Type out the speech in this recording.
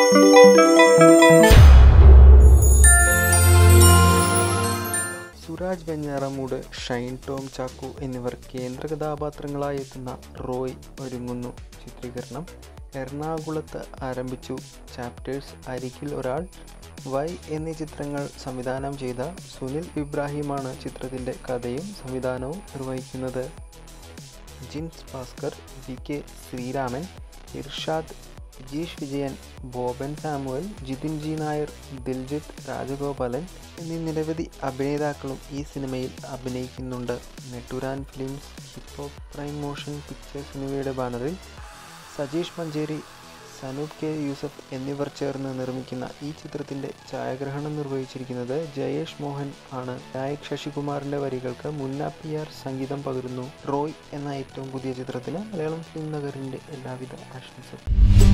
സുരാജ് വെഞ്ഞാറമൂട് ഷൈൻ ടോം ചാക്കോ എന്നിവർ കേന്ദ്ര കഥാപാത്രങ്ങളായി എത്തുന്ന റോയ് ഒരുങ്ങുന്നു ചിത്രീകരണം എറണാകുളത്ത് ആരംഭിച്ചു ചാപ്റ്റേഴ്സ് അരികിൽ ഒരാൾ വൈ എന്നീ ചിത്രങ്ങൾ സംവിധാനം ചെയ്ത സുനിൽ ഇബ്രാഹിമാണ് ചിത്രത്തിൻ്റെ കഥയും സംവിധാനവും നിർവഹിക്കുന്നത് ജിൻസ് ഭാസ്കർ വി കെ ശ്രീരാമൻ ഇർഷാദ് വിജീഷ് വിജയൻ ബോബൻ സാമുവൽ ജിതിൻ ജി നായർ ദിൽജിത്ത് രാജഗോപാലൻ എന്നീ നിരവധി അഭിനേതാക്കളും ഈ സിനിമയിൽ അഭിനയിക്കുന്നുണ്ട് Netturan films hippo prime motion pictures എന്നിവയുടെ ബാനറിൽ സജീഷ് മഞ്ചേരി സനൂപ് കെ യൂസഫ് എന്നിവർ ചേർന്ന് നിർമ്മിക്കുന്ന ഈ ചിത്രത്തിൻ്റെ ഛായാഗ്രഹണം നിർവഹിച്ചിരിക്കുന്നത് ജയേഷ് മോഹൻ ആണ് നായക് ശശികുമാറിൻ്റെ വരികൾക്ക് മുന്ന പി ആർ സംഗീതം പകരുന്നു റോയ് എന്ന ഏറ്റവും പുതിയ ചിത്രത്തിന് മലയാളം ഫിലിം നഗറിൻ്റെ എല്ലാവിധ ആശംസകളും